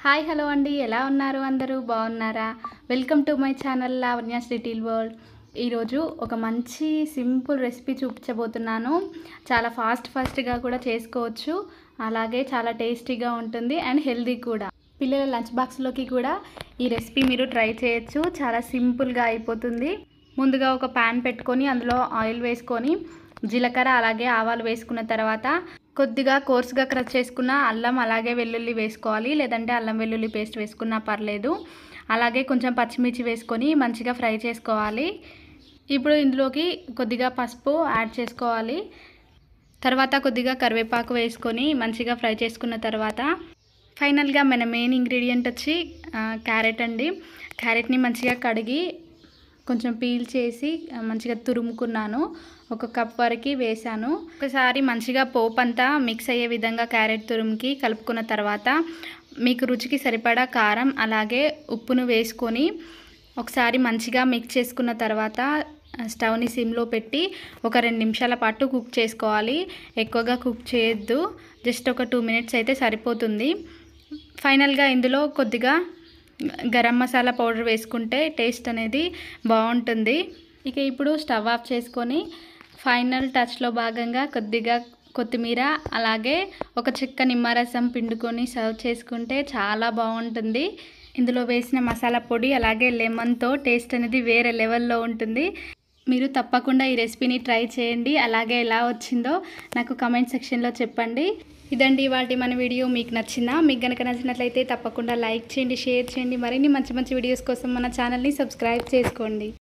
hi hello అండి ఎలా ఉన్నారు అందరూ బాగున్నారా welcome to my channel Lavanya's little world ఈరోజు ఒక మంచి సింపుల్ రెసిపీ చూపించబోతున్నాను చాలా ఫాస్ట్ ఫాస్ట్గా కూడా చేసుకోవచ్చు అలాగే చాలా టేస్టీగా ఉంటుంది అండ్ హెల్దీ కూడా పిల్లల లంచ్ బాక్స్లోకి కూడా ఈ రెసిపీ మీరు ట్రై చేయొచ్చు చాలా సింపుల్గా అయిపోతుంది ముందుగా ఒక ప్యాన్ పెట్టుకొని అందులో ఆయిల్ వేసుకొని జీలకర్ర అలాగే ఆవాలు వేసుకున్న తర్వాత కొద్దిగా కోర్సుగా క్రష్ చేసుకున్న అల్లం అలాగే వెల్లుల్లి వేసుకోవాలి లేదంటే అల్లం వెల్లుల్లి పేస్ట్ వేసుకున్నా పర్లేదు అలాగే కొంచెం పచ్చిమిర్చి వేసుకొని మంచిగా ఫ్రై చేసుకోవాలి ఇప్పుడు ఇందులోకి కొద్దిగా పసుపు యాడ్ చేసుకోవాలి తర్వాత కొద్దిగా కరివేపాకు వేసుకొని మంచిగా ఫ్రై చేసుకున్న తర్వాత ఫైనల్గా మన మెయిన్ ఇంగ్రీడియంట్ వచ్చి ఆ, క్యారెట్ అండి క్యారెట్ని మంచిగా కడిగి కొంచెం పీల్ చేసి ఆ, మంచిగా తురుముకున్నాను ఒక కప్ వరకు వేసాను ఒకసారి మంచిగా పోపు అంతా మిక్స్ అయ్యే విధంగా క్యారెట్ తురుముకి కలుపుకున్న తర్వాత మీకు రుచికి సరిపడా కారం అలాగే ఉప్పును వేసుకొని ఒకసారి మంచిగా మిక్స్ చేసుకున్న తర్వాత ఆ, స్టవ్ని సిమ్లో పెట్టి ఒక రెండు నిమిషాల పాటు కుక్ చేసుకోవాలి ఎక్కువగా కుక్ చేయొద్దు జస్ట్ ఒక టూ మినిట్స్ అయితే సరిపోతుంది ఫైనల్గా ఇందులో కొద్దిగా గరం మసాలా పౌడర్ వేసుకుంటే టేస్ట్ అనేది బాగుంటుంది ఇక ఇప్పుడు స్టవ్ ఆఫ్ చేసుకొని ఫైనల్ టచ్లో భాగంగా కొద్దిగా కొత్తిమీర అలాగే ఒక చెక్క నిమ్మరసం పిండుకొని సర్వ్ చేసుకుంటే చాలా బాగుంటుంది ఇందులో వేసిన మసాలా పొడి అలాగే లెమన్తో టేస్ట్ అనేది వేరే లెవెల్లో ఉంటుంది మీరు తప్పకుండా ఈ రెసిపీని ట్రై చేయండి అలాగే ఎలా వచ్చిందో నాకు కమెంట్ సెక్షన్లో చెప్పండి ఇదండి వాటి మన వీడియో మీకు నచ్చిందా మీకు కనుక నచ్చినట్లయితే తప్పకుండా లైక్ చేయండి షేర్ చేయండి మరిన్ని మంచి మంచి వీడియోస్ కోసం మన ఛానల్ని సబ్స్క్రైబ్ చేసుకోండి